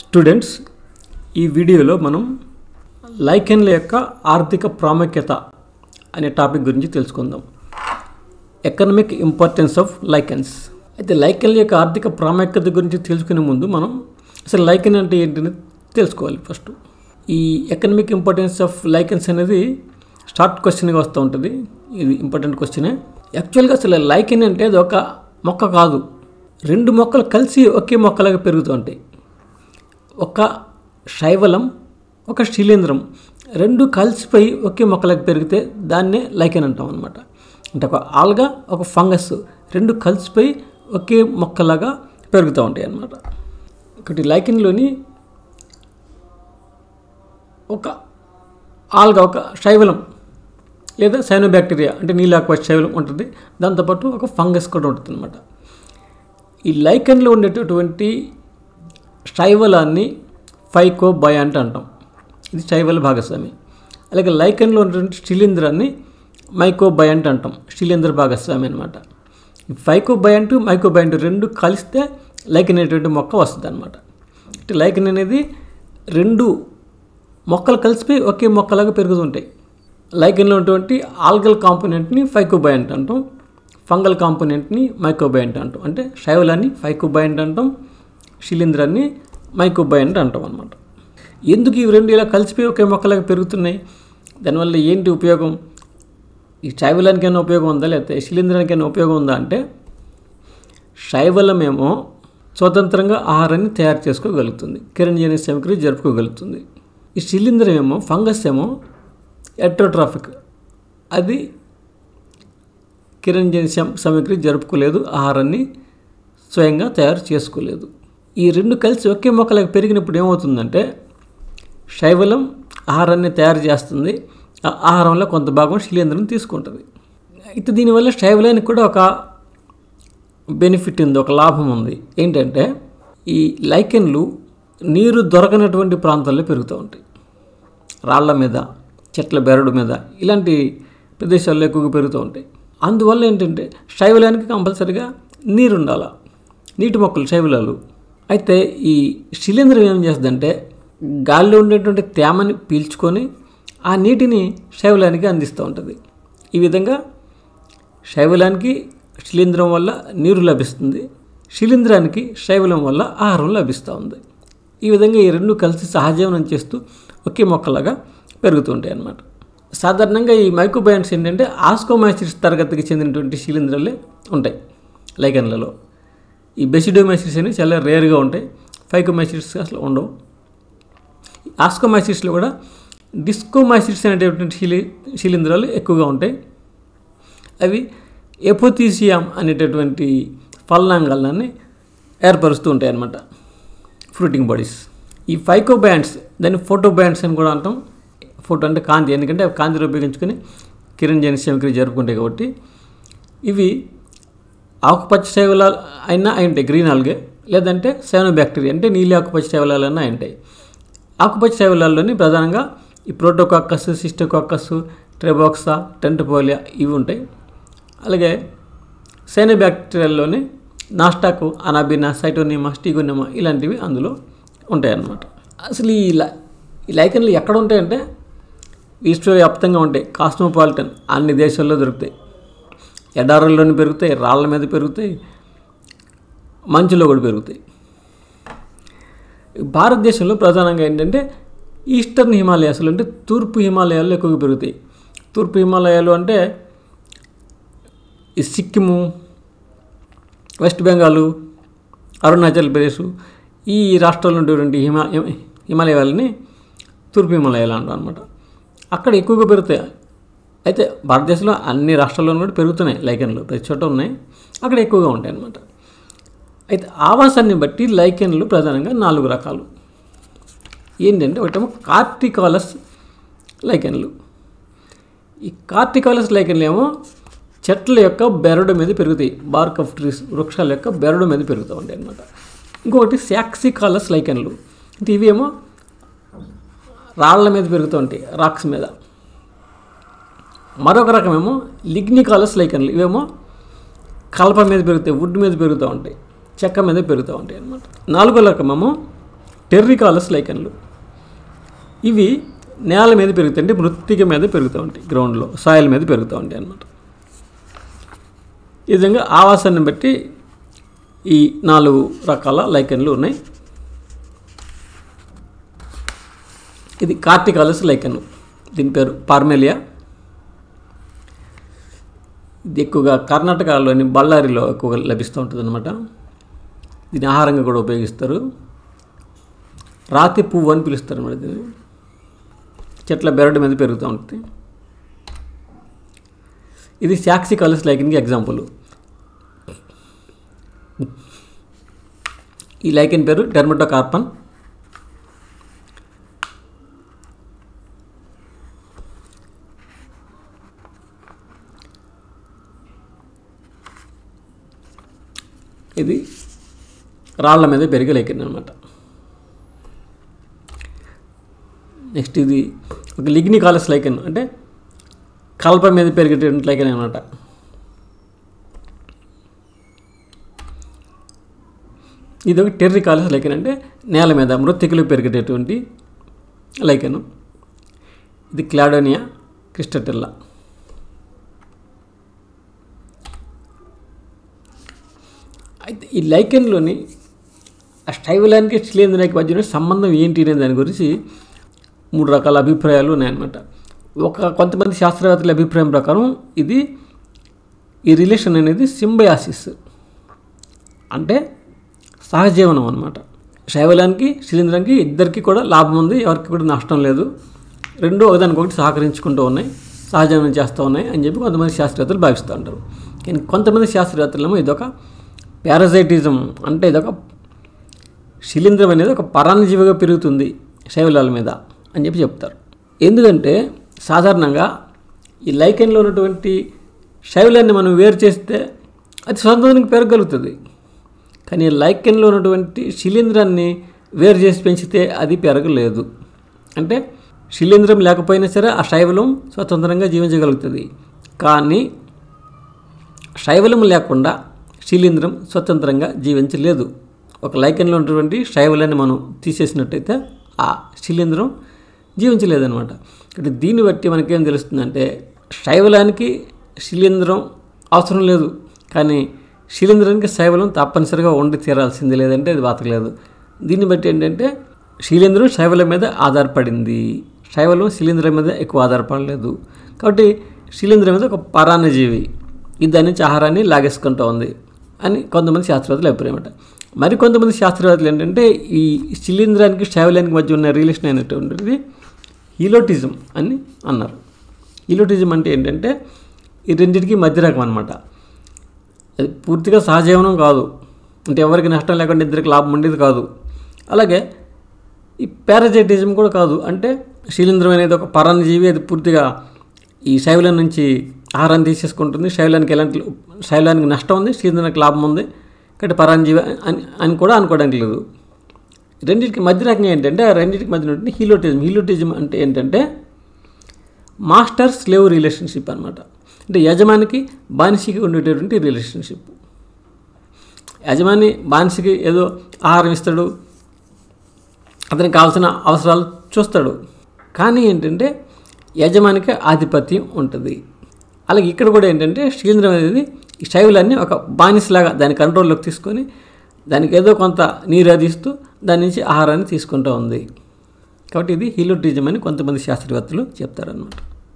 students ఈ వీడియోలో మనం లైకెన్ల యొక్క ఆర్థిక ప్రాముఖ్యత అనే టాపిక్ గురించి తెలుసుకుందాం ఎకనమిక్ ఇంపార్టెన్స్ ఆఫ్ లైకెన్స్ అయితే లైకెన్ల యొక్క ఆర్థిక ప్రాముఖ్యత గురించి తెలుసుకునే ముందు మనం అసలు లైకెన్ అంటే ఏంటని తెలుసుకోవాలి ఫస్ట్ ఈ ఎకనమిక్ ఇంపార్టెన్స్ ఆఫ్ లైకెన్స్ అనేది స్టార్ట్ క్వశ్చన్గా వస్తూ ఉంటుంది ఇది ఇంపార్టెంట్ క్వశ్చనే యాక్చువల్గా అసలు లైకెన్ అంటే అది ఒక మొక్క కాదు రెండు మొక్కలు కలిసి ఒకే మొక్కలాగా పెరుగుతూ ఉంటాయి ఒక శైవలం ఒక శిలీంధ్రం రెండు కలిసిపోయి ఒకే మొక్కలకు పెరిగితే దాన్నే లైకెన్ అంటాం అనమాట అంటే ఒక ఆల్గా ఒక ఫంగస్ రెండు కలిసిపోయి ఒకే మొక్కలాగా పెరుగుతూ ఉంటాయి అన్నమాట ఒకటి లైకెన్లోని ఒక ఆల్గా ఒక శైవలం లేదా సైనోబ్యాక్టీరియా అంటే నీలాకుపచ్చ శైవలం ఉంటుంది దాంతోపాటు ఒక ఫంగస్ కూడా ఉంటుంది అనమాట ఈ లైకెన్లో ఉండేటటువంటి శైవలాన్ని ఫైకో బయాంట్ అంటాం ఇది శైవల భాగస్వామి అలాగే లైకెన్లో ఉన్నటువంటి శిలీంధ్రాన్ని మైకో బయాంట్ అంటాం శిలీంధ్ర భాగస్వామి అనమాట ఈ ఫైకో బయాంట్ మైకో బయాంట్ రెండు కలిస్తే లైకెన్ అనేటువంటి మొక్క వస్తుంది అనమాట అంటే లైకెన్ అనేది రెండు మొక్కలు కలిసిపోయి ఒకే మొక్కలాగా పెరుగుతుంటాయి లైకెన్లో ఉన్నటువంటి ఆల్గల్ కాంపోనెంట్ని ఫైకోబయాంట్ అంటాం ఫంగల్ కాంపోనెంట్ని మైకోబయాంట్ అంటాం అంటే శైవలాన్ని ఫైకోబయాంట్ అంటాం శిలీంధ్రాన్ని మైకోబయాంట్ అంటాం అనమాట ఎందుకు ఇవి రెండు ఇలా కలిసిపోయి ఒకే మొక్కలాగా పెరుగుతున్నాయి దానివల్ల ఏంటి ఉపయోగం ఈ శైవలానికైనా ఉపయోగం ఉందా లేకపోతే శిలీంధ్రానికైనా ఉపయోగం ఉందా అంటే శైవలమేమో స్వతంత్రంగా ఆహారాన్ని తయారు చేసుకోగలుగుతుంది కిరణజీని సమగ్రి జరుపుకోగలుగుతుంది ఈ శిలీంధ్రం ఏమో ఫంగస్ ఏమో ఎట్రోట్రాఫిక్ అది కిరణజీని సామగ్రి జరుపుకోలేదు ఆహారాన్ని స్వయంగా తయారు చేసుకోలేదు ఈ రెండు కలిసి ఒకే మొక్కలకు పెరిగినప్పుడు ఏమవుతుందంటే శైవలం ఆహారాన్ని తయారు చేస్తుంది ఆ ఆహారంలో కొంత భాగం శిలీంధ్రం తీసుకుంటుంది అయితే దీనివల్ల శైవలానికి కూడా ఒక బెనిఫిట్ ఉంది ఒక లాభం ఉంది ఏంటంటే ఈ లైకెన్లు నీరు దొరకనటువంటి ప్రాంతాల్లో పెరుగుతూ ఉంటాయి రాళ్ల మీద చెట్ల బెరడు మీద ఇలాంటి ప్రదేశాల్లో ఎక్కువగా పెరుగుతూ ఉంటాయి అందువల్ల ఏంటంటే శైవలానికి కంపల్సరిగా నీరు ఉండాలి నీటి మొక్కలు శైవలాలు అయితే ఈ శిలీంధ్రం ఏం చేస్తుందంటే గాలిలో ఉండేటువంటి తేమని పీల్చుకొని ఆ నీటిని శైవలానికి అందిస్తూ ఉంటుంది ఈ విధంగా శైవలానికి శిలీంధ్రం వల్ల నీరు లభిస్తుంది శిలీంధ్రానికి శైవలం వల్ల ఆహారం లభిస్తూ ఉంది ఈ విధంగా ఈ రెండు కలిసి సహజీవనం చేస్తూ ఒకే మొక్కలాగా పెరుగుతుంటాయి అన్నమాట సాధారణంగా ఈ మైక్రోబయాన్స్ ఏంటంటే ఆస్కోమైసిస్ తరగతికి చెందినటువంటి శిలీంధ్రాలే ఉంటాయి లైకన్లలో ఈ బెసిడోమైసిస్ అనేవి చాలా రేర్గా ఉంటాయి ఫైకోమైసిస్ అసలు ఉండవు ఆస్కోమైసిస్లో కూడా డిస్కోమైసిస్ అనేటటువంటి శిలి శిలీంధ్రాలు ఎక్కువగా ఉంటాయి అవి ఎపోతీసియామ్ అనేటటువంటి ఫలనాంగాలని ఏర్పరుస్తూ ఉంటాయి అన్నమాట ఫ్రూటింగ్ బాడీస్ ఈ ఫైకో బ్యాండ్స్ దాన్ని ఫోటో బ్యాండ్స్ అని కూడా అంటాం ఫోటో అంటే కాంతి ఎందుకంటే అవి కాంతిని ఉపయోగించుకొని కిరణ్ సమక్రియ జరుపుకుంటాయి కాబట్టి ఇవి ఆకుపచ్చ శైవలాలు అయినా అయి ఉంటాయి గ్రీన్ ఆల్గే లేదంటే సైనో బ్యాక్టీరియా అంటే నీలి ఆకుపచ్చ శైవలాలన్నా అయి ఉంటాయి ఆకుపచ్చ శైవలాల్లోని ప్రధానంగా ఈ ప్రోటోకాక్కస్ సిస్టోకాక్కస్ ట్రెబాక్సా టెంటపోలియా ఇవి ఉంటాయి అలాగే సైనో బ్యాక్టీరియాల్లోని నాస్టాకు అనాబినా సైటోనిమా స్టీగోనిమా ఇలాంటివి అందులో ఉంటాయన్నమాట అసలు ఈ ఈ లైకన్లు ఎక్కడ ఉంటాయంటే విశ్వవ్యాప్తంగా ఉంటాయి కాస్మోపాలిటన్ అన్ని దేశాల్లో దొరుకుతాయి ఎడారుల్లోని పెరుగుతాయి రాళ్ళ మీద పెరుగుతాయి మంచులో కూడా పెరుగుతాయి భారతదేశంలో ప్రధానంగా ఏంటంటే ఈస్టర్న్ హిమాలయాస్లో అంటే తూర్పు హిమాలయాల్లో ఎక్కువగా పెరుగుతాయి తూర్పు హిమాలయాలు అంటే ఈ సిక్కిము వెస్ట్ బెంగాలు అరుణాచల్ ప్రదేశ్ ఈ రాష్ట్రాల్లో ఉండేటువంటి హిమా హిమాలయాలని తూర్పు హిమాలయాలు అంటాం అనమాట అక్కడ ఎక్కువగా పెరుగుతాయి అయితే భారతదేశంలో అన్ని రాష్ట్రాల్లో కూడా పెరుగుతున్నాయి లైకెన్లు ప్రతి చోట ఉన్నాయి అక్కడ ఎక్కువగా ఉంటాయి అన్నమాట అయితే ఆవాసాన్ని బట్టి లైకెన్లు ప్రధానంగా నాలుగు రకాలు ఏంటంటే ఒకటేమో కార్టికాలస్ లైకెన్లు ఈ కార్టికాలస్ లైకెన్లు ఏమో చెట్ల యొక్క బెరడు మీద పెరుగుతాయి బార్క్ ఆఫ్ ట్రీస్ వృక్షాల యొక్క బెరడు మీద పెరుగుతూ ఉంటాయి అనమాట ఇంకొకటి శాక్సికాలస్ లైకెన్లు అంటే ఇవేమో రాళ్ల మీద పెరుగుతూ ఉంటాయి రాక్స్ మీద మరొక రకమేమో లిగ్నికాలస్ లైకెన్లు ఇవేమో కలప మీద పెరుగుతాయి వుడ్ మీద పెరుగుతూ ఉంటాయి చెక్క మీద పెరుగుతూ ఉంటాయి అన్నమాట నాలుగో రకమేమో టెర్రికాలస్ లైకన్లు ఇవి నేల మీద పెరుగుతాయి అంటే మృత్తిక మీద పెరుగుతూ ఉంటాయి గ్రౌండ్లో సాయిల్ మీద పెరుగుతూ ఉంటాయి అన్నమాట ఈ విధంగా ఆవాసాన్ని బట్టి ఈ నాలుగు రకాల లైకన్లు ఉన్నాయి ఇది కార్టికాలస్ లైకన్ దీని పేరు పార్మెలియా ఇది ఎక్కువగా కర్ణాటకలోని బళ్ళారిలో ఎక్కువగా లభిస్తూ ఉంటుంది అనమాట దీన్ని ఆహారంగా కూడా ఉపయోగిస్తారు రాతి పువ్వు అని పిలుస్తారు అన్నమాట దీన్ని చెట్ల బెరడు మీద పెరుగుతూ ఉంటుంది ఇది సాక్సికాలస్ లైకన్కి ఎగ్జాంపుల్ ఈ లైకన్ పేరు డెర్మటోకార్పన్ ఇది రాళ్ల మీద పెరిగే లైకన్ అనమాట నెక్స్ట్ ఇది ఒక లిగ్నికాలస్ లైకన్ అంటే కల్ప మీద పెరిగేటువంటి లైకన్ అనమాట ఇది ఒక టెర్రికాలస్ లైకన్ అంటే నేల మీద మృతికలు పెరిగేటటువంటి లైకను ఇది క్లాడోనియా క్రిస్టటెల్లా అయితే ఈ లైకెన్లోని ఆ స్టైవలానికి శిలేంద్రానికి మధ్యన సంబంధం ఏంటి అనే దాని గురించి మూడు రకాల అభిప్రాయాలు ఉన్నాయన్నమాట ఒక కొంతమంది శాస్త్రవేత్తల అభిప్రాయం ప్రకారం ఇది ఈ రిలేషన్ అనేది సింబయాసిస్ అంటే సహజీవనం అనమాట శైవలానికి శిలీంద్రానికి ఇద్దరికి కూడా లాభం ఉంది ఎవరికి కూడా నష్టం లేదు రెండు ఒకదానికొకటి సహకరించుకుంటూ ఉన్నాయి సహజీవనం చేస్తూ ఉన్నాయి అని చెప్పి కొంతమంది శాస్త్రవేత్తలు భావిస్తూ ఉంటారు కానీ కొంతమంది శాస్త్రవేత్తలేమో ఇదొక పారాసైటిజం అంటే ఇదొక శిలీంద్రం అనేది ఒక పరాన్నజీవిగా పెరుగుతుంది శైవలాల మీద అని చెప్పి చెప్తారు ఎందుకంటే సాధారణంగా ఈ లైకెన్లో ఉన్నటువంటి శైవలాన్ని మనం వేరు చేస్తే అది స్వతంత్రానికి పెరగలుగుతుంది కానీ లైకెన్లో ఉన్నటువంటి శిలీంధ్రాన్ని వేరు చేసి పెంచితే అది పెరగలేదు అంటే శిలీంధ్రం లేకపోయినా సరే ఆ శైవలం స్వతంత్రంగా జీవించగలుగుతుంది కానీ శైవలం లేకుండా శిలీంధ్రం స్వతంత్రంగా జీవించలేదు ఒక లైకెన్లో ఉన్నటువంటి శైవలాన్ని మనం తీసేసినట్టయితే ఆ శిలీంధ్రం జీవించలేదన్నమాట అంటే దీన్ని బట్టి మనకేం తెలుస్తుందంటే శైవలానికి శిలీంధ్రం అవసరం లేదు కానీ శిలీంధ్రానికి శైవలం తప్పనిసరిగా ఉండి తీరాల్సింది లేదంటే అది బతకలేదు దీన్ని బట్టి ఏంటంటే శిలీంధ్రం శైవలం మీద ఆధారపడింది శైవలం శిలీంధ్రం మీద ఎక్కువ ఆధారపడలేదు కాబట్టి శిలీంధ్రం మీద ఒక పరాన్నజీవి ఇది దాని నుంచి ఆహారాన్ని లాగేసుకుంటూ ఉంది అని కొంతమంది శాస్త్రవేత్తలు అభిప్రాయమాట మరి కొంతమంది శాస్త్రవేత్తలు ఏంటంటే ఈ శిలీంధ్రానికి శైవలానికి మధ్య ఉన్న రిలేషన్ అయినటువంటిది హీలోటిజం అని అన్నారు హీలోటిజం అంటే ఏంటంటే ఈ రెండింటికి మధ్య రకం అనమాట అది పూర్తిగా సహజీవనం కాదు అంటే ఎవరికి నష్టం లేకుండా ఇద్దరికి లాభం ఉండేది కాదు అలాగే ఈ పారాజైటిజం కూడా కాదు అంటే శిలీంధ్రం అనేది ఒక పరాన్నజీవి అది పూర్తిగా ఈ శైవలం నుంచి ఆహారాన్ని తీసేసుకుంటుంది శైవలానికి ఎలాంటి శైవలానికి నష్టం ఉంది శిలీంధ్రానికి లాభం ఉంది కాబట్టి పరాన్నజీవి అని అని కూడా అనుకోవడానికి లేదు రెండింటికి మధ్య రకం ఏంటంటే ఆ రెండింటికి మధ్య ఉన్నటువంటి హీలోటిజం హీలోటిజం అంటే ఏంటంటే మాస్టర్ స్లేవ్ రిలేషన్షిప్ అనమాట అంటే యజమానికి బానిసకి ఉండేటటువంటి రిలేషన్షిప్ యజమాని బానిసకి ఏదో ఆహారం ఇస్తాడు అతనికి కావాల్సిన అవసరాలు చూస్తాడు కానీ ఏంటంటే యజమానికి ఆధిపత్యం ఉంటుంది అలాగే ఇక్కడ కూడా ఏంటంటే శీలేంద్రం అనేది ఈ శైవులన్నీ ఒక బానిసలాగా దాని కంట్రోల్లోకి తీసుకొని దానికి ఏదో కొంత నీరు అది ఇస్తూ దాని నుంచి ఆహారాన్ని తీసుకుంటూ ఉంది కాబట్టి ఇది హీలోటిజం అని కొంతమంది శాస్త్రవేత్తలు చెప్తారనమాట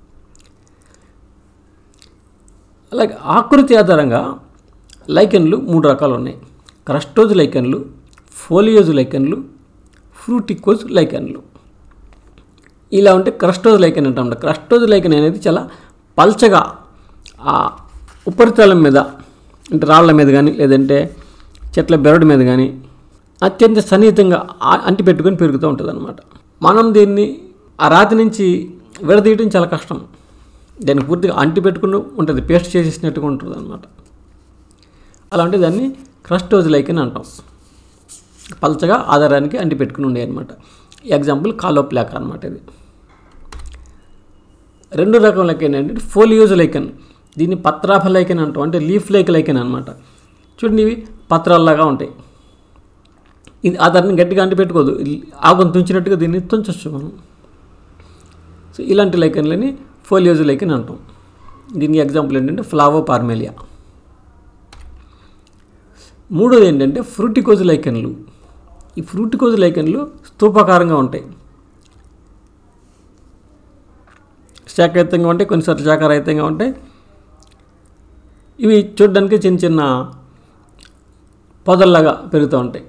అలాగే ఆకృతి ఆధారంగా లైకెన్లు మూడు రకాలు ఉన్నాయి క్రస్టోజ్ లైకెన్లు ఫోలియోజ్ లైకెన్లు ఫ్రూటికోజ్ లైకెన్లు ఇలా ఉంటే క్రస్టోజ్ లైకెన్ అంటాం క్రస్టోజ్ లైకెన్ అనేది చాలా పల్చగా ఆ ఉపరితలం మీద అంటే రాళ్ళ మీద కానీ లేదంటే చెట్ల బెరడు మీద కానీ అత్యంత సన్నిహితంగా ఆ- అంటిపెట్టుకొని పెరుగుతూ ఉంటుంది అనమాట మనం దీన్ని ఆ రాతి నుంచి విడదీయడం చాలా కష్టం దాన్ని పూర్తిగా అంటిపెట్టుకుని ఉంటుంది పేస్ట్ చేసేసినట్టుగా ఉంటుంది అనమాట అలా ఉంటే దాన్ని క్రస్టోజ్ లైక్ అని అంటాం పల్చగా ఆధారానికి అంటిపెట్టుకుని ఉండే అనమాట ఎగ్జాంపుల్ కాలోప్లాక్ అనమాట ఇది రెండు రకం లైకెన్ ఏంటంటే ఫోలియోజ్ లైకెన్ దీన్ని పత్రాఫ లైకెన్ అంటాం అంటే లీఫ్ లైక్ లైకెన్ అనమాట చూడండి ఇవి పత్రాల్లాగా ఉంటాయి ఇది ఆ దాన్ని గట్టిగా అంటి పెట్టుకోదు ఆకును తుంచినట్టుగా దీన్ని తుంచవచ్చు మనం సో ఇలాంటి లైకన్లని ఫోలియోజ్ లైకన్ అంటాం దీనికి ఎగ్జాంపుల్ ఏంటంటే ఫ్లావో పార్మేలియా మూడోది ఏంటంటే ఫ్రూటికోజ్ లైకన్లు ఈ ఫ్రూటికోజ్ లైకన్లు స్తూపాకారంగా ఉంటాయి శాఖరహితంగా ఉంటాయి కొన్నిసార్లు శాఖరహితంగా ఉంటాయి ఇవి చూడడానికి చిన్న చిన్న పొదల్లాగా పెరుగుతూ ఉంటాయి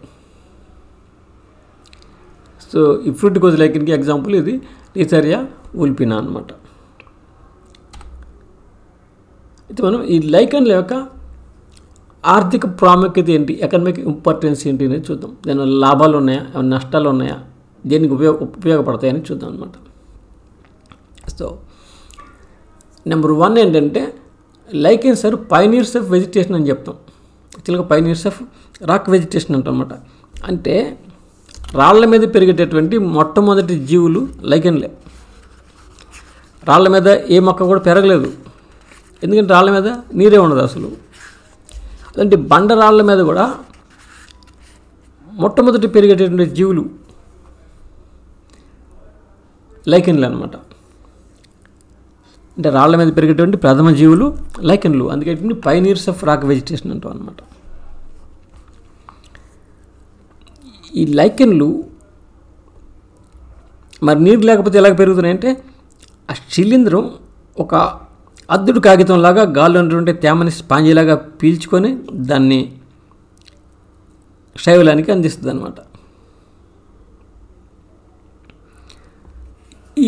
సో ఈ ఫ్రూటికోజ్ లైకన్కి ఎగ్జాంపుల్ ఇది టీసరియా ఉల్పినా అనమాట అయితే మనం ఈ లైకన్ల యొక్క ఆర్థిక ప్రాముఖ్యత ఏంటి ఎకనామిక్ ఇంపార్టెన్స్ ఏంటి అనేది చూద్దాం దానివల్ల లాభాలు ఉన్నాయా ఏమైనా నష్టాలు ఉన్నాయా దేనికి ఉపయోగ ఉపయోగపడతాయని చూద్దాం అనమాట సో నెంబర్ వన్ ఏంటంటే lichens are pioneers of vegetation అని చెప్తాం యాక్చువల్గా పైనీర్స్ ఆఫ్ రాక్ వెజిటేషన్ అంటన్నమాట అంటే రాళ్ల మీద పెరిగేటటువంటి మొట్టమొదటి జీవులు లైకెన్లే రాళ్ల మీద ఏ మొక్క కూడా పెరగలేదు ఎందుకంటే రాళ్ళ మీద నీరే ఉండదు అసలు అలాంటి బండరాళ్ళ మీద కూడా మొట్టమొదటి పెరిగేటటువంటి జీవులు లైకెన్లు అనమాట అంటే రాళ్ల మీద పెరిగేటువంటి ప్రథమ జీవులు లైకెన్లు అందుకే పైనీర్స్ ఆఫ్ రాక్ వెజిటేషన్ అంటాం అనమాట ఈ లైకెన్లు మరి నీరు లేకపోతే ఎలాగ పెరుగుతున్నాయంటే ఆ శిలీంధ్రం ఒక అద్దుడు కాగితంలాగా గాల్లో ఉన్నటువంటి తేమని స్పాంజిలాగా పీల్చుకొని దాన్ని శైవలానికి అందిస్తుంది అనమాట ఈ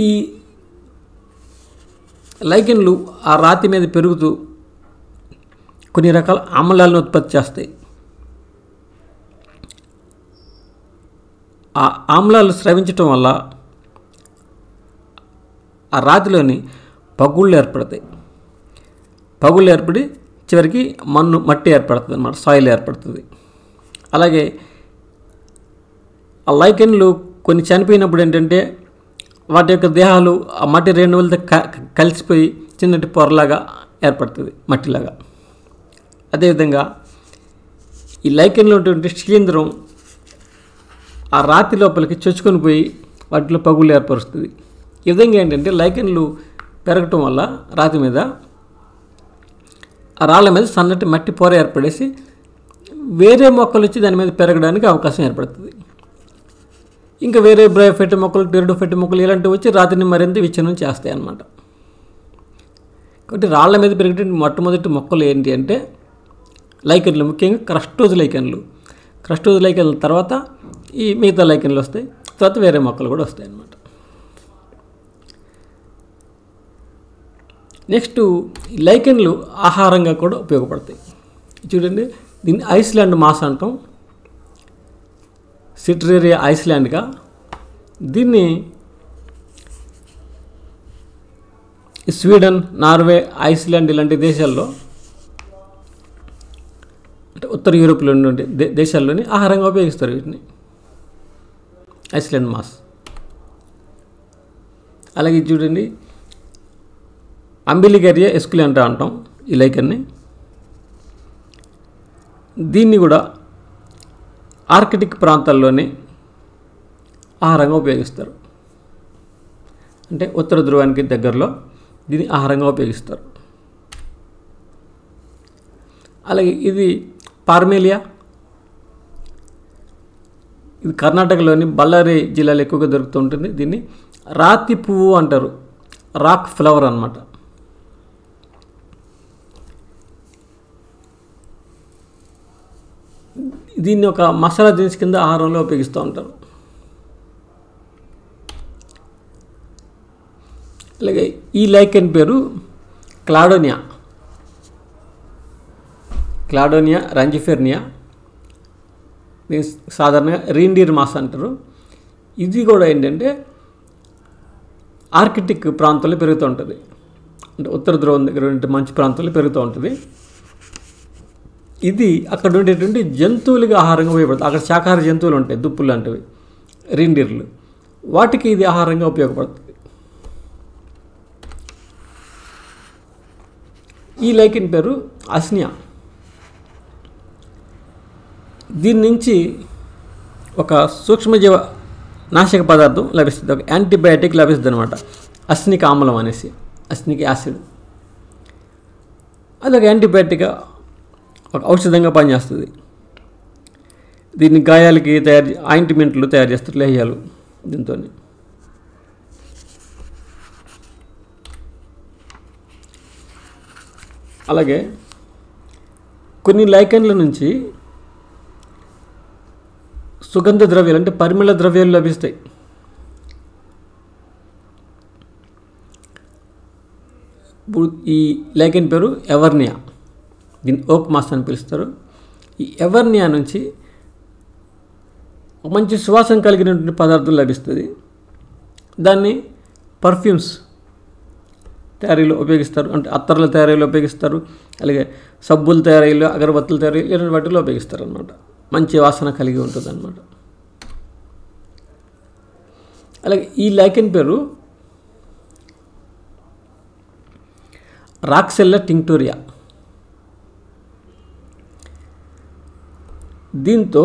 లైకెన్లు ఆ రాతి మీద పెరుగుతూ కొన్ని రకాల ఆమ్లాలను ఉత్పత్తి చేస్తాయి ఆ ఆమ్లాలు స్రవించటం వల్ల ఆ రాతిలోని పగుళ్ళు ఏర్పడతాయి పగుళ్ళు ఏర్పడి చివరికి మన్ను మట్టి ఏర్పడుతుంది అనమాట సాయిల్ ఏర్పడుతుంది అలాగే ఆ లైకెన్లు కొన్ని చనిపోయినప్పుడు ఏంటంటే వాటి యొక్క దేహాలు ఆ మట్టి రేణువులతో క కలిసిపోయి చిన్నటి పొరలాగా ఏర్పడుతుంది మట్టిలాగా అదేవిధంగా ఈ లైకెన్లో ఉన్నటువంటి శిలీంధ్రం ఆ రాతి లోపలికి చొచ్చుకొని పోయి వాటిలో పగుళ్ళు ఏర్పరుస్తుంది ఈ విధంగా ఏంటంటే లైకెన్లు పెరగటం వల్ల రాతి మీద ఆ రాళ్ళ మీద సన్నటి మట్టి పొర ఏర్పడేసి వేరే మొక్కలు వచ్చి దాని మీద పెరగడానికి అవకాశం ఏర్పడుతుంది ఇంకా వేరే బ్రయోఫెట్ మొక్కలు టెరిడోఫెట్ మొక్కలు ఇలాంటివి వచ్చి రాతిని మరింత విచ్ఛిన్నం చేస్తాయి అన్నమాట కాబట్టి రాళ్ళ మీద పెరిగే మొట్టమొదటి మొక్కలు ఏంటి అంటే లైకెన్లు ముఖ్యంగా క్రస్టోజ్ లైకెన్లు క్రస్టోజ్ లైకెన్ల తర్వాత ఈ మిగతా లైకెన్లు వస్తాయి తర్వాత వేరే మొక్కలు కూడా వస్తాయి అన్నమాట నెక్స్ట్ లైకెన్లు ఆహారంగా కూడా ఉపయోగపడతాయి చూడండి దీన్ని ఐస్లాండ్ మాస్ అంటాం సిట్రేరియా ఐస్లాండ్గా దీన్ని స్వీడన్ నార్వే ఐస్లాండ్ ఇలాంటి దేశాల్లో అంటే ఉత్తర యూరోప్లో ఉండే దే దేశాల్లోని ఆహారంగా ఉపయోగిస్తారు వీటిని ఐస్లాండ్ మాస్ అలాగే చూడండి అంబిలిగరియా ఎస్కులెంటా అంటాం ఈ లైకన్ని దీన్ని కూడా ఆర్కిటిక్ ప్రాంతాల్లోనే ఆహారంగా ఉపయోగిస్తారు అంటే ఉత్తర ధ్రువానికి దగ్గరలో దీన్ని ఆహారంగా ఉపయోగిస్తారు అలాగే ఇది పార్మేలియా ఇది కర్ణాటకలోని బళ్ళారి జిల్లాలో ఎక్కువగా దొరుకుతూ ఉంటుంది దీన్ని రాతి పువ్వు అంటారు రాక్ ఫ్లవర్ అనమాట దీన్ని ఒక మసాలా దినుసు కింద ఆహారంలో ఉపయోగిస్తూ ఉంటారు అలాగే ఈ లైకెన్ పేరు క్లాడోనియా క్లాడోనియా రంజిఫెర్నియా దీని సాధారణంగా రీండీర్ మాస్ అంటారు ఇది కూడా ఏంటంటే ఆర్కిటిక్ ప్రాంతంలో పెరుగుతూ ఉంటుంది అంటే ఉత్తర ధ్రువం దగ్గర ఉండే మంచి ప్రాంతంలో పెరుగుతూ ఉంటుంది ఇది అక్కడ ఉండేటువంటి జంతువులకి ఆహారంగా ఉపయోగపడుతుంది అక్కడ శాకాహార జంతువులు ఉంటాయి దుప్పులు లాంటివి రిండిర్లు వాటికి ఇది ఆహారంగా ఉపయోగపడుతుంది ఈ లైకిన్ పేరు అస్నియా దీని నుంచి ఒక సూక్ష్మజీవ నాశక పదార్థం లభిస్తుంది ఒక యాంటీబయాటిక్ లభిస్తుంది అనమాట అస్నిక ఆమ్లం అనేసి అస్నిక్ యాసిడ్ అది ఒక యాంటీబయాటిక్గా ఒక ఔషధంగా పనిచేస్తుంది దీన్ని గాయాలకి తయారు చే- ఆయింట్మెంట్లు తయారు చేస్తారు లేహ్యాలు దీంతో అలాగే కొన్ని లైకన్ల నుంచి సుగంధ ద్రవ్యాలు అంటే పరిమళ ద్రవ్యాలు లభిస్తాయి ఇప్పుడు ఈ లైకెన్ పేరు ఎవర్నియా దీన్ని ఓక్ మాస్ అని పిలుస్తారు ఈ ఎవర్నియా నుంచి ఒక మంచి సువాసన కలిగినటువంటి పదార్థం లభిస్తుంది దాన్ని పర్ఫ్యూమ్స్ తయారీలో ఉపయోగిస్తారు అంటే అత్తర్ల తయారీలో ఉపయోగిస్తారు అలాగే సబ్బుల తయారీలో అగరబత్తుల తయారీ ఇలాంటి వాటిలో ఉపయోగిస్తారు అనమాట మంచి వాసన కలిగి ఉంటుంది అనమాట అలాగే ఈ లైకెన్ పేరు రాక్సెల్లా టింక్టోరియా దీంతో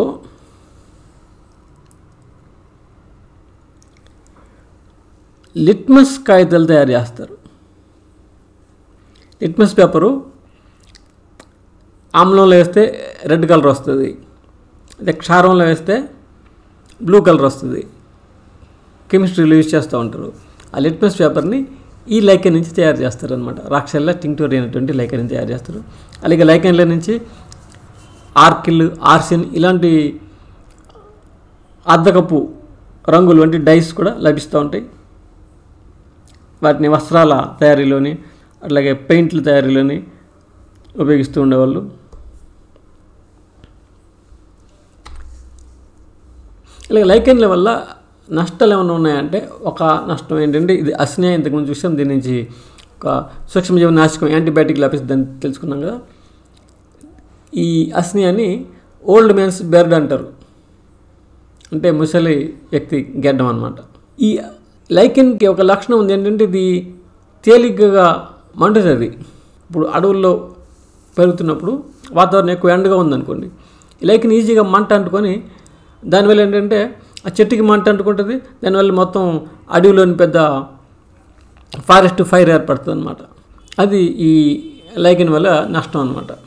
లిట్మస్ కాగితాలు తయారు చేస్తారు లిట్మస్ పేపరు ఆమ్లంలో వేస్తే రెడ్ కలర్ వస్తుంది అదే క్షారంలో వేస్తే బ్లూ కలర్ వస్తుంది కెమిస్ట్రీలో యూజ్ చేస్తూ ఉంటారు ఆ లిట్మస్ పేపర్ని ఈ లైకెన్ నుంచి తయారు చేస్తారు అనమాట రాక్షల్లా టింక్టోరీ అనేటువంటి లైకెన్ నుంచి తయారు చేస్తారు అలాగే లైకెన్ల నుంచి ఆర్కిల్ ఆర్సిన్ ఇలాంటి అద్దకపు రంగులు వంటి డైస్ కూడా లభిస్తూ ఉంటాయి వాటిని వస్త్రాల తయారీలోని అట్లాగే పెయింట్ల తయారీలోని ఉపయోగిస్తూ ఉండేవాళ్ళు ఇలాగ లైకెన్ల వల్ల నష్టాలు ఏమైనా ఉన్నాయంటే ఒక నష్టం ఏంటంటే ఇది అస్నియా ఇంతకుముందు చూసాం దీని నుంచి ఒక సూక్ష్మజీవ నాశకం యాంటీబయాటిక్ లభిస్తుందని తెలుసుకున్నాం కదా ఈ అస్నియాని ఓల్డ్ మ్యాన్స్ బెర్డ్ అంటారు అంటే ముసలి వ్యక్తి గెడ్డం అనమాట ఈ లైకెన్కి ఒక లక్షణం ఉంది ఏంటంటే ఇది తేలికగా మండుతుంది ఇప్పుడు అడవుల్లో పెరుగుతున్నప్పుడు వాతావరణం ఎక్కువ ఎండగా ఉందనుకోండి ఈ లైకెన్ ఈజీగా మంట అంటుకొని దానివల్ల ఏంటంటే ఆ చెట్టుకి మంట అంటుకుంటుంది దానివల్ల మొత్తం అడవిలోని పెద్ద ఫారెస్ట్ ఫైర్ ఏర్పడుతుంది అనమాట అది ఈ లైకెన్ వల్ల నష్టం అనమాట